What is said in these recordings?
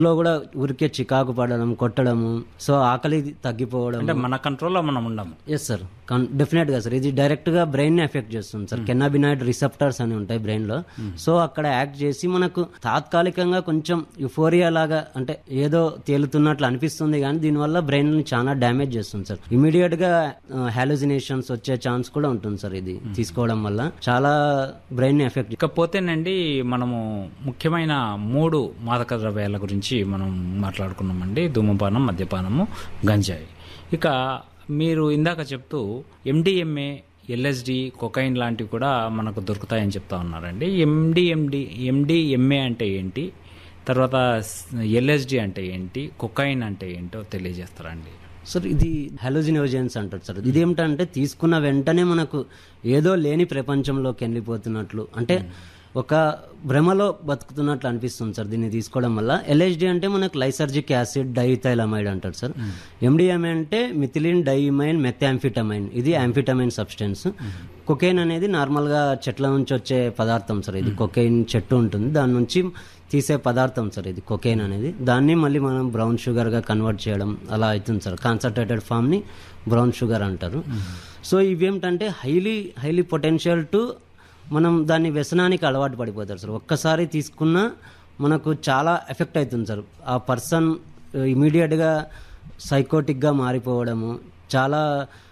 లో కూడా ఊరికే చికాకు పడడం కొట్టడము సో ఆకలి తగ్గిపోవడం అంటే మన కంట్రోల్లో మనం ఉండము ఎస్ సార్ డెఫినెట్ గా సార్ ఇది డైరెక్ట్ గా బ్రెయిన్ ని ఎఫెక్ట్ చేస్తుంది సార్ కెన్నాబినాయిడ్ రిసెప్టర్స్ అని ఉంటాయి బ్రెయిన్ లో సో అక్కడ యాక్ట్ చేసి మనకు తాత్కాలికంగా కొంచెం యుఫోరియా లాగా అంటే ఏదో తేలుతున్నట్లు అనిపిస్తుంది కానీ దీనివల్ల బ్రెయిన్ ని చాలా డ్యామేజ్ చేస్తుంది సార్ ఇమీడియట్ గా హాలుజినేషన్స్ వచ్చే ఛాన్స్ కూడా ఉంటుంది సార్ ఇది తీసుకోవడం వల్ల చాలా బ్రెయిన్ ని ఎఫెక్ట్ ఇకపోతేనండి మనము ముఖ్యమైన మూడు మాదక ద్రవ్యాల గురించి మనం మాట్లాడుకున్నామండి ధూమపానం మద్యపానము గంజాయి ఇక మీరు ఇందాక చెప్తూ ఎండిఎంఏ ఎల్ఎస్డి కొకైన్ లాంటివి కూడా మనకు దొరుకుతాయని చెప్తా ఉన్నారండి ఎండిఎండి ఎండిఎంఏ అంటే ఏంటి తర్వాత ఎల్ఎస్డి అంటే ఏంటి కొకైన్ అంటే ఏంటో తెలియజేస్తారండి సార్ ఇది హాలోజినోజన్స్ అంటారు సార్ ఇది ఏమిటంటే తీసుకున్న వెంటనే మనకు ఏదో లేని ప్రపంచంలోకి వెళ్ళిపోతున్నట్లు అంటే ఒక భ్రమలో బతుకుతున్నట్లు అనిపిస్తుంది సార్ దీన్ని తీసుకోవడం వల్ల ఎల్హెచ్డి అంటే మనకు లైసర్జిక్ యాసిడ్ డైథైలమైడ్ అంటారు సార్ ఎండిఎంఏ అంటే మిథిలిన్ డైమైన్ మెథాంఫిటమైన్ ఇది యాంఫిటమైన్ సబ్స్టెన్స్ కొకైన్ అనేది నార్మల్గా చెట్ల నుంచి వచ్చే పదార్థం సార్ ఇది కొకైన్ చెట్టు ఉంటుంది దాని నుంచి తీసే పదార్థం సార్ ఇది కొకైన్ అనేది దాన్ని మళ్ళీ మనం బ్రౌన్ షుగర్గా కన్వర్ట్ చేయడం అలా అవుతుంది సార్ కాన్సన్ట్రేటెడ్ ఫామ్ని బ్రౌన్ షుగర్ అంటారు సో ఇవేమిటంటే హైలీ హైలీ పొటెన్షియల్ టు మనం దాన్ని వ్యసనానికి అలవాటు పడిపోతారు సార్ ఒక్కసారి తీసుకున్నా మనకు చాలా ఎఫెక్ట్ అవుతుంది సార్ ఆ పర్సన్ ఇమీడియట్గా సైకోటిక్గా మారిపోవడము చాలా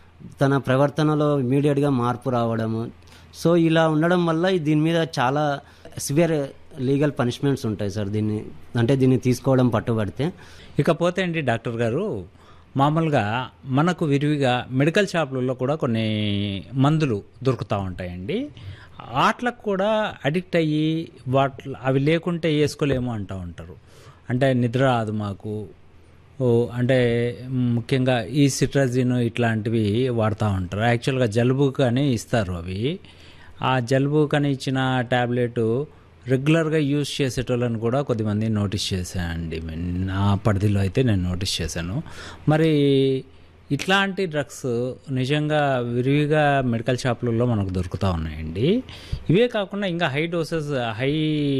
తన ప్రవర్తనలో ఇమీడియట్గా మార్పు రావడము సో ఇలా ఉండడం వల్ల దీని మీద చాలా సివియర్ లీగల్ పనిష్మెంట్స్ ఉంటాయి సార్ దీన్ని అంటే దీన్ని తీసుకోవడం పట్టుబడితే ఇకపోతే అండి డాక్టర్ గారు మామూలుగా మనకు విరివిగా మెడికల్ షాపులలో కూడా కొన్ని మందులు దొరుకుతూ ఉంటాయండి వాటిలకు కూడా అడిక్ట్ అయ్యి వాటి అవి లేకుంటే వేసుకోలేము అంటూ ఉంటారు అంటే నిద్ర రాదు మాకు ఓ అంటే ముఖ్యంగా ఈ సిట్రజిన్ ఇట్లాంటివి వాడుతూ ఉంటారు యాక్చువల్గా జలుబు కానీ ఇస్తారు అవి ఆ జలుబు కానీ ఇచ్చిన ట్యాబ్లెట్ రెగ్యులర్గా యూజ్ చేసేటోళ్ళని కూడా కొద్దిమంది నోటీస్ చేశానండి నా పరిధిలో అయితే నేను నోటీస్ చేశాను మరి ఇట్లాంటి డ్రగ్స్ నిజంగా విరివిగా మెడికల్ షాపులలో మనకు దొరుకుతూ ఉన్నాయండి ఇవే కాకుండా ఇంకా high doses high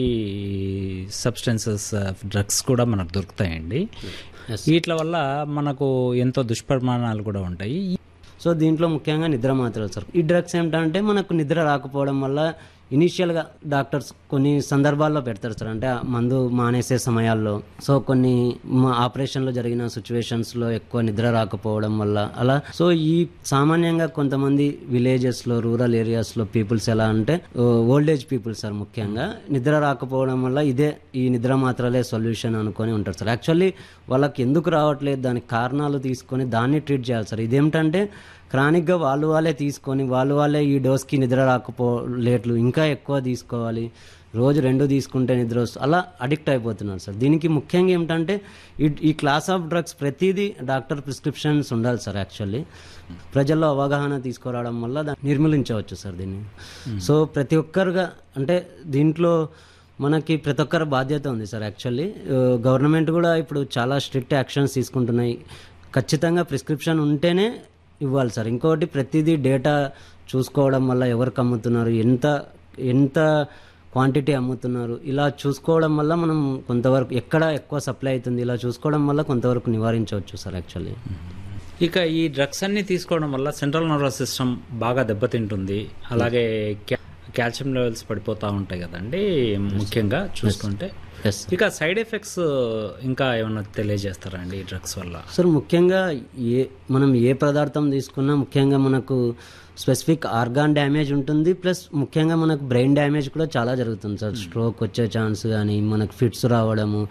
substances drugs కూడా మనకు దొరుకుతాయండి వీటి వల్ల మనకు ఎంతో దుష్పరిమాణాలు కూడా ఉంటాయి సో దీంట్లో ముఖ్యంగా నిద్ర మాత్రలు సార్ ఈ డ్రగ్స్ ఏమిటంటే మనకు నిద్ర రాకపోవడం వల్ల ఇనీషియల్గా డాక్టర్స్ కొన్ని సందర్భాల్లో పెడతారు సార్ అంటే ఆ మందు మానేసే సమయాల్లో సో కొన్ని మా ఆపరేషన్లో జరిగిన సిచ్యువేషన్స్లో ఎక్కువ నిద్ర రాకపోవడం వల్ల అలా సో ఈ సామాన్యంగా కొంతమంది విలేజెస్లో రూరల్ ఏరియాస్లో పీపుల్స్ ఎలా అంటే ఓల్డ్ ఏజ్ పీపుల్స్ సార్ ముఖ్యంగా నిద్ర రాకపోవడం వల్ల ఇదే ఈ నిద్ర మాత్రలే సొల్యూషన్ అనుకొని ఉంటారు సార్ యాక్చువల్లీ వాళ్ళకి ఎందుకు రావట్లేదు దానికి కారణాలు తీసుకొని దాన్ని ట్రీట్ చేయాలి సార్ ఇదేమిటంటే క్రానిక్గా వాళ్ళు వాళ్ళే తీసుకొని వాళ్ళు వాళ్ళే ఈ డోస్కి నిద్ర రాకపోలేట్లు ఇంకా ఎక్కువ తీసుకోవాలి రోజు రెండు తీసుకుంటే నిద్ర వస్తుంది అలా అడిక్ట్ అయిపోతున్నారు సార్ దీనికి ముఖ్యంగా ఏమిటంటే ఈ ఈ క్లాస్ ఆఫ్ డ్రగ్స్ ప్రతిదీ డాక్టర్ ప్రిస్క్రిప్షన్స్ ఉండాలి సార్ యాక్చువల్లీ ప్రజల్లో అవగాహన తీసుకురావడం వల్ల దాన్ని నిర్మూలించవచ్చు సార్ దీన్ని సో ప్రతి ఒక్కరుగా అంటే దీంట్లో మనకి ప్రతి ఒక్కరి బాధ్యత ఉంది సార్ యాక్చువల్లీ గవర్నమెంట్ కూడా ఇప్పుడు చాలా స్ట్రిక్ట్ యాక్షన్స్ తీసుకుంటున్నాయి ఖచ్చితంగా ప్రిస్క్రిప్షన్ ఉంటేనే ఇవ్వాలి సార్ ఇంకోటి ప్రతిదీ డేటా చూసుకోవడం వల్ల ఎవరికి అమ్ముతున్నారు ఎంత ఎంత క్వాంటిటీ అమ్ముతున్నారు ఇలా చూసుకోవడం వల్ల మనం కొంతవరకు ఎక్కడ ఎక్కువ సప్లై అవుతుంది ఇలా చూసుకోవడం వల్ల కొంతవరకు నివారించవచ్చు సార్ యాక్చువల్లీ ఇక ఈ డ్రగ్స్ అన్ని తీసుకోవడం వల్ల సెంట్రల్ నర్వస్ సిస్టమ్ బాగా దెబ్బతింటుంది అలాగే క్యా- కాల్షియం లెవెల్స్ పడిపోతూ ఉంటాయి కదండి ముఖ్యంగా చూసుకుంటే ఎస్ ఇక సైడ్ ఎఫెక్ట్స్ ఇంకా ఏమైనా తెలియజేస్తారా అండి ఈ డ్రగ్స్ వల్ల సార్ ముఖ్యంగా ఏ మనం ఏ పదార్థం తీసుకున్నా ముఖ్యంగా మనకు స్పెసిఫిక్ ఆర్గాన్ డ్యామేజ్ ఉంటుంది ప్లస్ ముఖ్యంగా మనకు బ్రెయిన్ డ్యామేజ్ కూడా చాలా జరుగుతుంది సార్ స్ట్రోక్ వచ్చే ఛాన్స్ కానీ మనకు ఫిట్స్ రావడము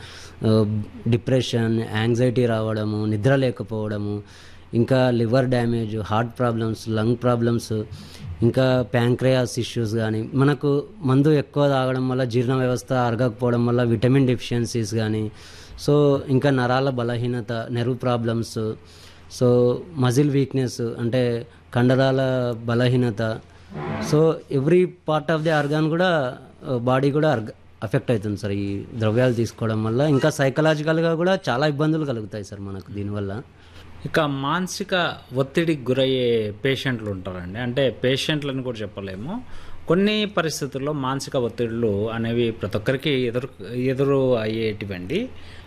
డిప్రెషన్ యాంగ్జైటీ రావడము నిద్ర లేకపోవడము ఇంకా liver damage heart problems lung problems ఇంకా ప్యాంక్రయాస్ ఇష్యూస్ కానీ మనకు మందు ఎక్కువ తాగడం వల్ల జీర్ణ వ్యవస్థ అరగకపోవడం వల్ల విటమిన్ డెఫిషియన్సీస్ కానీ సో ఇంకా నరాల బలహీనత nerve problems so muscle weakness అంటే కండరాల బలహీనత so every part of the organ కూడా బాడీ కూడా అఫెక్ట్ అవుతుంది సార్ ఈ ద్రవ్యాలు తీసుకోవడం వల్ల ఇంకా సైకలాజికల్గా కూడా చాలా ఇబ్బందులు కలుగుతాయి సార్ మనకు దీనివల్ల ఇక మానసిక ఒత్తిడికి గురయ్యే పేషెంట్లు ఉంటారండి అంటే పేషెంట్లని కూడా చెప్పలేము కొన్ని పరిస్థితుల్లో మానసిక ఒత్తిడులు అనేవి ప్రతి ఒక్కరికి ఎదురు ఎదురు అయ్యేటివండి